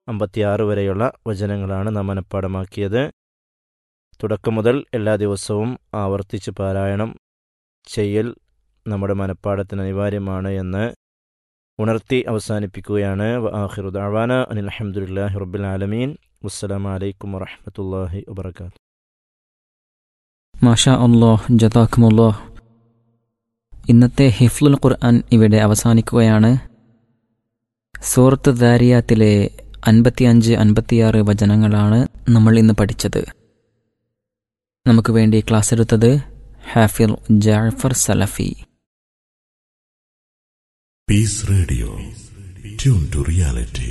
അമ്പത്തിയാറ് വരെയുള്ള വചനങ്ങളാണ് നാം മനഃപ്പാടമാക്കിയത് തുടക്കം മുതൽ എല്ലാ ദിവസവും ആവർത്തിച്ച് പാരായണം ചെയ്യൽ നമ്മുടെ മനഃപ്പാടത്തിന് അനിവാര്യമാണ് എന്ന് ഉണർത്തി അവസാനിപ്പിക്കുകയാണ് ആഹിറു ദാവാന അനിൽ അഹമ്മദില്ലാഹി റബ്ബിൽ ആലമീൻ വസ്സലാമു അലൈക്കും വറഹമത്തല്ലാഹി വബർക്കാത്തു മാഷാ അള്ളാഹ് ജതാക്കുമുല്ലാഹ് ഇന്നത്തെ ഹിഫ്ലുൽ ഖുർആൻ ഇവിടെ അവസാനിക്കുകയാണ് സൂറത്ത് ദാരിയാത്തിലെ അൻപത്തിയഞ്ച് അൻപത്തിയാറ് വചനങ്ങളാണ് നമ്മൾ ഇന്ന് പഠിച്ചത് നമുക്ക് വേണ്ടി ക്ലാസ് എടുത്തത് Hafir Jafar Salafi Peace Radio. Tune to reality.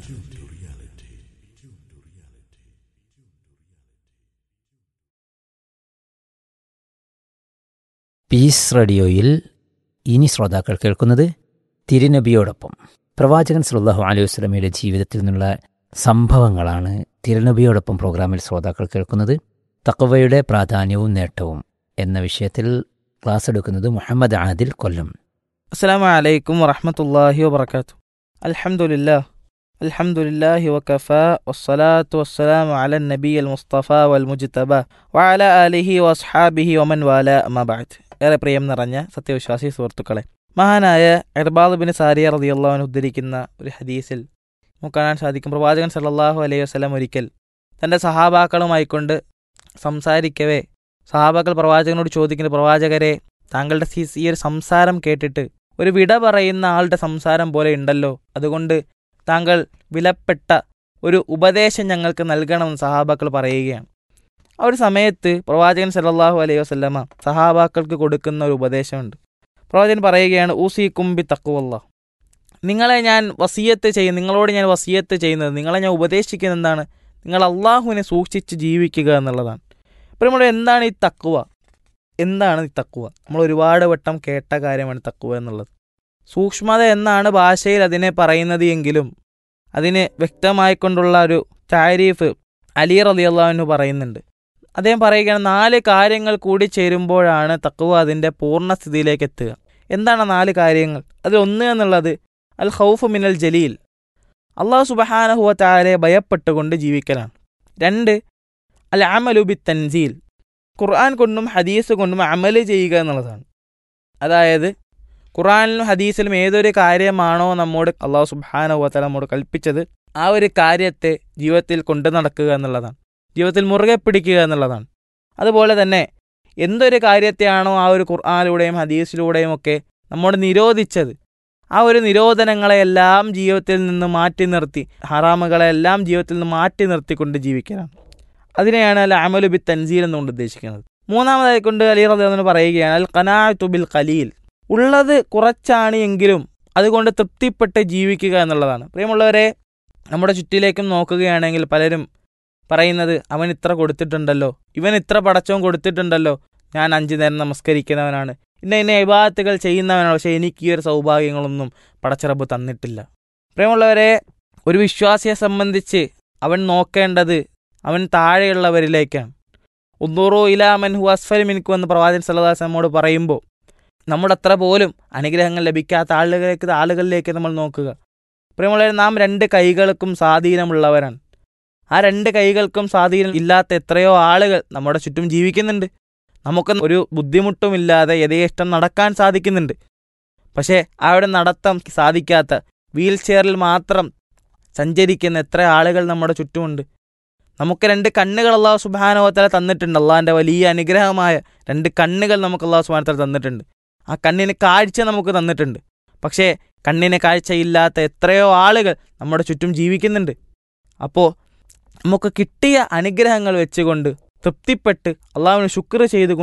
Peace റേഡിയോയിൽ ഇനി ശ്രോതാക്കൾ കേൾക്കുന്നത് തിരുനബിയോടൊപ്പം പ്രവാചകൻ സല്ലല്ലാഹു അലൈഹി വസല്ലമയുടെ ജീവിതത്തിൽ നിന്നുള്ള സംഭവങ്ങളാണ് തിരുനബിയോടൊപ്പം പ്രോഗ്രാമിൽ ശ്രോതാക്കൾ കേൾക്കുന്നത് തക്കവയുടെ പ്രാധാന്യവും നേട്ടവും എന്ന വിഷയത്തിൽ ക്ലാസ് എടുക്കുന്നത് മുഹമ്മദ് ആദിൽ കൊല്ലം അസ്സാം വലൈക്കും വറഹമത്തല്ലാഹി വബർക്കാത്തു അൽഹംദുലില്ലാ അൽഹംദുലില്ലാഹി വകഫ വസ്സലാത്തു വസ്സലാമു അല നബി അൽ മുസ്തഫ വൽ മുജ്തബ വഅല ആലിഹി വസ്ഹാബിഹി വമൻ വാല അമബാദ് ഏറെ പ്രിയം നിറഞ്ഞ സത്യവിശ്വാസി സുഹൃത്തുക്കളെ മഹാനായ ഇർബാദ് ബിൻ സാരിയ റളിയല്ലാഹു ഉദ്ധരിക്കുന്ന ഒരു ഹദീസിൽ നമുക്ക് കാണാൻ സാധിക്കും പ്രവാചകൻ സല്ലല്ലാഹു അലൈഹി വസല്ലം ഒരിക്കൽ തൻ്റെ സഹാബാക്കളുമായിക്കൊണ്ട് സംസാരിക്കവേ സഹാബാക്കൾ പ്രവാചകനോട് ചോദിക്കുന്ന പ്രവാചകരെ താങ്കളുടെ ഈ ഈ ഒരു സംസാരം കേട്ടിട്ട് ഒരു വിട പറയുന്ന ആളുടെ സംസാരം പോലെ ഉണ്ടല്ലോ അതുകൊണ്ട് താങ്കൾ വിലപ്പെട്ട ഒരു ഉപദേശം ഞങ്ങൾക്ക് നൽകണമെന്ന് സഹാബാക്കൾ പറയുകയാണ് ആ ഒരു സമയത്ത് പ്രവാചകൻ സല്ലല്ലാഹു അലൈഹി വസല്ലമ സഹാബാക്കൾക്ക് കൊടുക്കുന്ന ഒരു ഉപദേശമുണ്ട് പ്രവാചകൻ പറയുകയാണ് ഊസി കുംബി തക്കുവല്ല നിങ്ങളെ ഞാൻ വസീയത്ത് ചെയ്യും നിങ്ങളോട് ഞാൻ വസീയത്ത് ചെയ്യുന്നത് നിങ്ങളെ ഞാൻ ഉപദേശിക്കുന്നത് എന്താണ് നിങ്ങൾ അള്ളാഹുവിനെ സൂക്ഷിച്ച് ജീവിക്കുക എന്നുള്ളതാണ് അപ്പോൾ നമ്മൾ എന്താണ് ഈ തക്കുവ എന്താണ് ഈ തക്കുവ നമ്മൾ ഒരുപാട് വട്ടം കേട്ട കാര്യമാണ് തക്കുവ എന്നുള്ളത് സൂക്ഷ്മത എന്നാണ് ഭാഷയിൽ അതിനെ പറയുന്നത് എങ്കിലും അതിന് വ്യക്തമായിക്കൊണ്ടുള്ള ഒരു താരീഫ് അലി റലിയല്ലാഹു പറയുന്നുണ്ട് അദ്ദേഹം പറയുകയാണ് നാല് കാര്യങ്ങൾ കൂടി ചേരുമ്പോഴാണ് തക്കുവ അതിൻ്റെ പൂർണ്ണസ്ഥിതിയിലേക്ക് എത്തുക എന്താണ് നാല് കാര്യങ്ങൾ അതിൽ ഒന്ന് എന്നുള്ളത് അൽ ഖൗഫ് മിനൽ ജലീൽ അള്ളാഹു സുബഹാനഹുവ താരെ ഭയപ്പെട്ടുകൊണ്ട് ജീവിക്കലാണ് രണ്ട് അൽ അമലുബി തൻസീൽ ഖുർആൻ കൊണ്ടും ഹദീസ് കൊണ്ടും അമല് ചെയ്യുക എന്നുള്ളതാണ് അതായത് ഖുർആനിലും ഹദീസിലും ഏതൊരു കാര്യമാണോ നമ്മോട് അള്ളാഹു സുബാനുവത്തല നമ്മോട് കൽപ്പിച്ചത് ആ ഒരു കാര്യത്തെ ജീവിതത്തിൽ കൊണ്ടു നടക്കുക എന്നുള്ളതാണ് ജീവിതത്തിൽ മുറുകെ പിടിക്കുക എന്നുള്ളതാണ് അതുപോലെ തന്നെ എന്തൊരു കാര്യത്തെയാണോ ആ ഒരു ഖുർആാനിലൂടെയും ഹദീസിലൂടെയും ഒക്കെ നമ്മോട് നിരോധിച്ചത് ആ ഒരു നിരോധനങ്ങളെല്ലാം ജീവിതത്തിൽ നിന്ന് മാറ്റി നിർത്തി ഹറാമുകളെല്ലാം ജീവിതത്തിൽ നിന്ന് മാറ്റി നിർത്തിക്കൊണ്ട് ജീവിക്കലാണ് അതിനെയാണ് അൽ അമലു ബി തൻസീൽ എന്നുകൊണ്ട് ഉദ്ദേശിക്കുന്നത് മൂന്നാമതായി കൊണ്ട് അലി റദ്ദാന്ന് പറയുകയാണ് അൽ ഖനാഅത്തു ബിൽ ഖലീൽ ഉള്ളത് കുറച്ചാണ് എങ്കിലും അതുകൊണ്ട് തൃപ്തിപ്പെട്ട് ജീവിക്കുക എന്നുള്ളതാണ് പ്രിയമുള്ളവരെ നമ്മുടെ ചുറ്റിലേക്കും നോക്കുകയാണെങ്കിൽ പലരും പറയുന്നത് അവൻ ഇത്ര കൊടുത്തിട്ടുണ്ടല്ലോ ഇവൻ ഇത്ര പടച്ചവും കൊടുത്തിട്ടുണ്ടല്ലോ ഞാൻ അഞ്ചു നേരം നമസ്കരിക്കുന്നവനാണ് ഇന്ന ഇന്ന ഇബാത്തുകൾ ചെയ്യുന്നവനാണ് പക്ഷേ എനിക്ക് ഈ ഒരു സൗഭാഗ്യങ്ങളൊന്നും പടച്ചിറപ്പ് തന്നിട്ടില്ല പ്രിയമുള്ളവരെ ഒരു വിശ്വാസിയെ സംബന്ധിച്ച് അവൻ നോക്കേണ്ടത് അവൻ താഴെയുള്ളവരിലേക്കാണ് ഉദ്ദൂറു ഇലാമൻ ഹു അസ്ഫൽ മിൻകു എന്ന് പ്രവാചകൻ സല്ലല്ലാഹു നമ്മോട് പറയുമ്പോൾ നമ്മുടെ അത്ര പോലും അനുഗ്രഹങ്ങൾ ലഭിക്കാത്ത ആളുകളിലേക്ക് ആളുകളിലേക്ക് നമ്മൾ നോക്കുക പ്രിയമുള്ളവർ നാം രണ്ട് കൈകൾക്കും സ്വാധീനമുള്ളവരാണ് ആ രണ്ട് കൈകൾക്കും സ്വാധീനം ഇല്ലാത്ത എത്രയോ ആളുകൾ നമ്മുടെ ചുറ്റും ജീവിക്കുന്നുണ്ട് നമുക്ക് ഒരു ബുദ്ധിമുട്ടുമില്ലാതെ യഥേഷ്ടം നടക്കാൻ സാധിക്കുന്നുണ്ട് പക്ഷേ അവിടെ നടത്തം സാധിക്കാത്ത വീൽ ചെയറിൽ മാത്രം സഞ്ചരിക്കുന്ന എത്ര ആളുകൾ നമ്മുടെ ചുറ്റുമുണ്ട് നമുക്ക് രണ്ട് കണ്ണുകൾ അള്ളാഹു സുബാനോത്തല തന്നിട്ടുണ്ട് അള്ളാഹിൻ്റെ വലിയ അനുഗ്രഹമായ രണ്ട് കണ്ണുകൾ നമുക്ക് അള്ളാഹു സുബാനത്തല തന്നിട്ടുണ്ട് ആ കണ്ണിന് കാഴ്ച നമുക്ക് തന്നിട്ടുണ്ട് പക്ഷേ കണ്ണിന് കാഴ്ചയില്ലാത്ത എത്രയോ ആളുകൾ നമ്മുടെ ചുറ്റും ജീവിക്കുന്നുണ്ട് അപ്പോൾ നമുക്ക് കിട്ടിയ അനുഗ്രഹങ്ങൾ വെച്ചുകൊണ്ട് തൃപ്തിപ്പെട്ട് അള്ളാഹുവിന് ശുക്ർ ചെയ്തുകൊണ്ട്